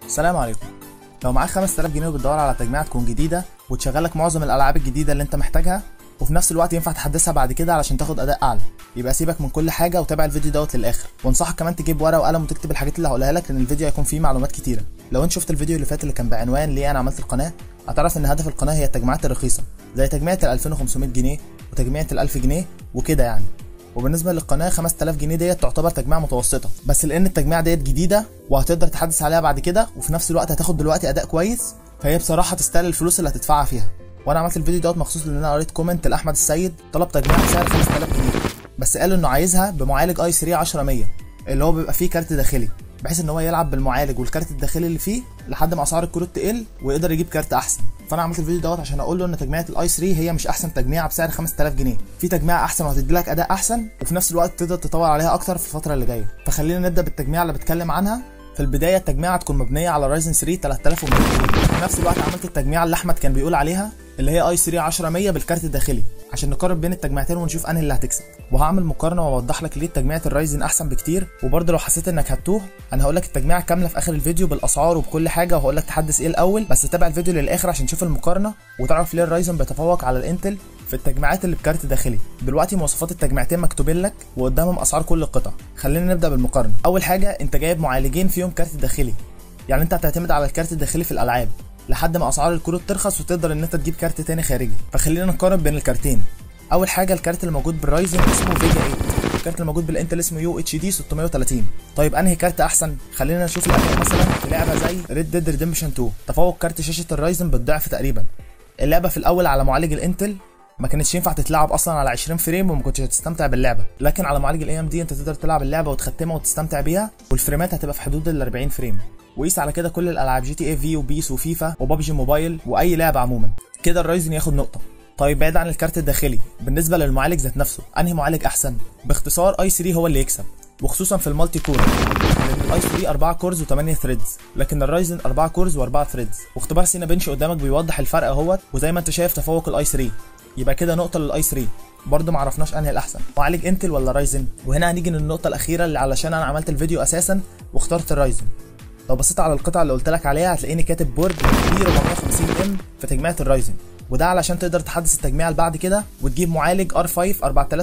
السلام عليكم لو معاك 5000 جنيه وبتدور على تجميعة تكون جديدة وتشغلك معظم الألعاب الجديدة اللي أنت محتاجها وفي نفس الوقت ينفع تحدثها بعد كده علشان تاخد أداء أعلى يبقى سيبك من كل حاجة وتابع الفيديو دوت للآخر وانصحك كمان تجيب ورقة وقلم وتكتب الحاجات اللي هقولها لك لأن الفيديو هيكون فيه معلومات كتيرة لو أنت شفت الفيديو اللي فات اللي كان بعنوان ليه أنا عملت القناة هتعرف إن هدف القناة هي التجميعات الرخيصة زي تجميعة ال 2500 جنيه وتجميعة ال 1000 جنيه وكده يعني وبالنسبه للقناه 5000 جنيه ديت تعتبر تجميع متوسطه بس لان التجميع ديت جديده وهتقدر تحدث عليها بعد كده وفي نفس الوقت هتاخد دلوقتي اداء كويس فهي بصراحه تستاهل الفلوس اللي هتدفعها فيها وانا عملت الفيديو دوت مخصوص لان انا قريت كومنت لاحمد السيد طلب تجميع بسعر 5000 جنيه بس قال انه عايزها بمعالج اي 3 10 100 اللي هو بيبقى فيه كارت داخلي بحيث ان هو يلعب بالمعالج والكارت الداخلي اللي فيه لحد ما اسعار الكروت تقل ويقدر يجيب كارت احسن فانا عملت الفيديو دوت عشان اقول له ان تجميعه الاي 3 هي مش احسن تجميعه بسعر 5000 جنيه في تجميعه احسن وهتدي لك اداء احسن وفي نفس الوقت تقدر تطور عليها اكتر في الفتره اللي جايه فخلينا نبدا بالتجميعه اللي بتكلم عنها في البدايه التجميعه تكون مبنيه على رايزن 3 3200 في نفس الوقت عملت التجميعه اللي احمد كان بيقول عليها اللي هي اي 3 10 100 بالكارت الداخلي عشان نقارن بين التجميعتين ونشوف انهي اللي هتكسب وهعمل مقارنه واوضح لك ليه تجميعه الرايزن احسن بكتير وبرده لو حسيت انك هتوه انا هقول لك التجميعه كامله في اخر الفيديو بالاسعار وبكل حاجه وهقول لك تحدث ايه الاول بس تابع الفيديو للاخر عشان تشوف المقارنه وتعرف ليه الرايزن بيتفوق على الانتل في التجميعات اللي بكارت داخلي دلوقتي مواصفات التجميعتين مكتوبين لك وقدامهم اسعار كل قطعه خلينا نبدا بالمقارنه اول حاجه انت جايب معالجين فيهم كارت داخلي يعني انت هتعتمد على الكارت الداخلي في الالعاب لحد ما اسعار الكروت ترخص وتقدر ان انت تجيب كارت تاني خارجي فخلينا نقارن بين الكارتين اول حاجه الكارت اللي موجود بالرايزن اسمه فيجا 8 الكارت اللي موجود بالانتل اسمه يو اتش دي 630 طيب انهي كارت احسن خلينا نشوف الاداء مثلا في لعبه زي ريد ديد ريدمشن 2 تفوق كارت شاشه الرايزن بالضعف تقريبا اللعبه في الاول على معالج الانتل ما كانتش ينفع تتلعب اصلا على 20 فريم وما كنتش هتستمتع باللعبه لكن على معالج الاي ام دي انت تقدر تلعب اللعبه وتختمها وتستمتع بيها والفريمات هتبقى في حدود ال 40 فريم وقيس على كده كل الالعاب جي تي اي في وبيس وفيفا وبابجي موبايل واي لعبه عموما كده الرايزن ياخد نقطه طيب بعيد عن الكارت الداخلي بالنسبه للمعالج ذات نفسه انهي معالج احسن باختصار اي 3 هو اللي يكسب وخصوصا في المالتي كور لان الاي 3 4 كورز و8 ثريدز لكن الرايزن 4 كورز و4 ثريدز واختبار سينا بنش قدامك بيوضح الفرق اهوت وزي ما انت شايف تفوق الاي 3 يبقى كده نقطه للاي 3 برضه ما عرفناش انهي الاحسن معالج انتل ولا رايزن وهنا هنيجي للنقطه الاخيره اللي علشان انا عملت الفيديو اساسا واخترت الرايزن لو بصيت على القطعه اللي قلت لك عليها هتلاقيني كاتب بورد بي 450 ام في تجميعه الرايزن وده علشان تقدر تحدث التجميع اللي بعد كده وتجيب معالج R5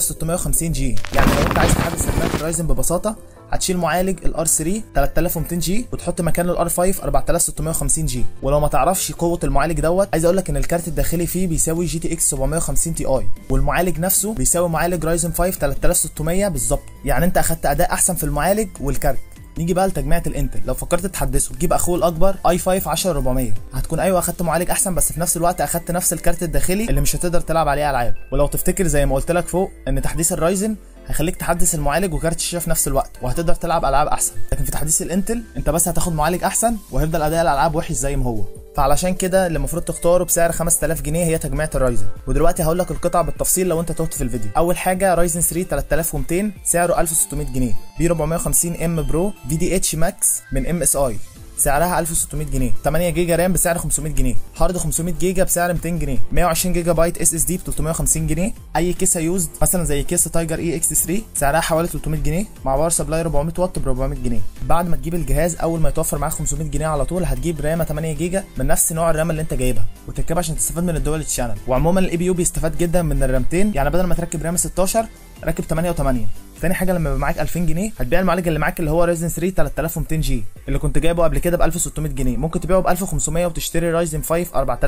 4650 جي يعني لو انت عايز تحدث تجميعة الرايزن ببساطه هتشيل معالج الار 3 3200 جي وتحط مكانه الار 5 4650 جي ولو ما تعرفش قوه المعالج دوت عايز اقول لك ان الكارت الداخلي فيه بيساوي جي تي اكس 750 تي اي والمعالج نفسه بيساوي معالج رايزن 5 3600 بالظبط يعني انت اخدت اداء احسن في المعالج والكارت نيجي بقى لتجميعة الانتل لو فكرت تحدثه تجيب اخوه الاكبر اي 5 10400 هتكون ايوه اخدت معالج احسن بس في نفس الوقت اخدت نفس الكارت الداخلي اللي مش هتقدر تلعب عليه العاب ولو تفتكر زي ما قلت لك فوق ان تحديث الرايزن هيخليك تحدث المعالج وكارت الشاشه في نفس الوقت وهتقدر تلعب العاب احسن لكن في تحديث الانتل انت بس هتاخد معالج احسن وهيفضل اداء الالعاب وحش زي ما هو فعلشان كده اللي المفروض تختاره بسعر 5000 جنيه هي تجميعة الرايزن ودلوقتي هقول لك القطع بالتفصيل لو انت تهت في الفيديو اول حاجه رايزن 3 3200 سعره 1600 جنيه بي 450 ام برو في دي اتش ماكس من ام اس اي سعرها 1600 جنيه 8 جيجا رام بسعر 500 جنيه هارد 500 جيجا بسعر 200 جنيه 120 جيجا بايت اس اس دي ب 350 جنيه اي كيسه يوزد مثلا زي كيسه تايجر اي اكس 3 سعرها حوالي 300 جنيه مع باور سبلاي 400 واط ب 400 جنيه بعد ما تجيب الجهاز اول ما يتوفر معاك 500 جنيه على طول هتجيب رامه 8 جيجا من نفس نوع الرام اللي انت جايبها وتركبها عشان تستفاد من الدول تشانل وعموما الاي بي يو بيستفاد جدا من الرامتين يعني بدل ما تركب رام 16 ركب 8 و8 تاني حاجه لما يبقى معاك 2000 جنيه هتبيع المعالج اللي معاك اللي هو رايزن 3 3200 جي اللي كنت جايبه قبل كده ب 1600 جنيه ممكن تبيعه ب 1500 وتشتري رايزن 5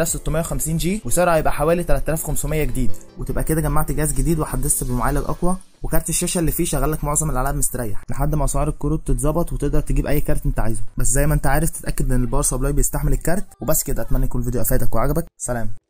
4650 جي وسعره هيبقى حوالي 3500 جديد وتبقى كده جمعت جهاز جديد وحدثت بمعالج اقوى وكارت الشاشه اللي فيه شغال لك معظم الالعاب مستريح لحد ما اسعار الكروت تتظبط وتقدر تجيب اي كارت انت عايزه بس زي ما انت عارف تتاكد ان الباور سبلاي بيستحمل الكارت وبس كده اتمنى يكون الفيديو افادك وعجبك سلام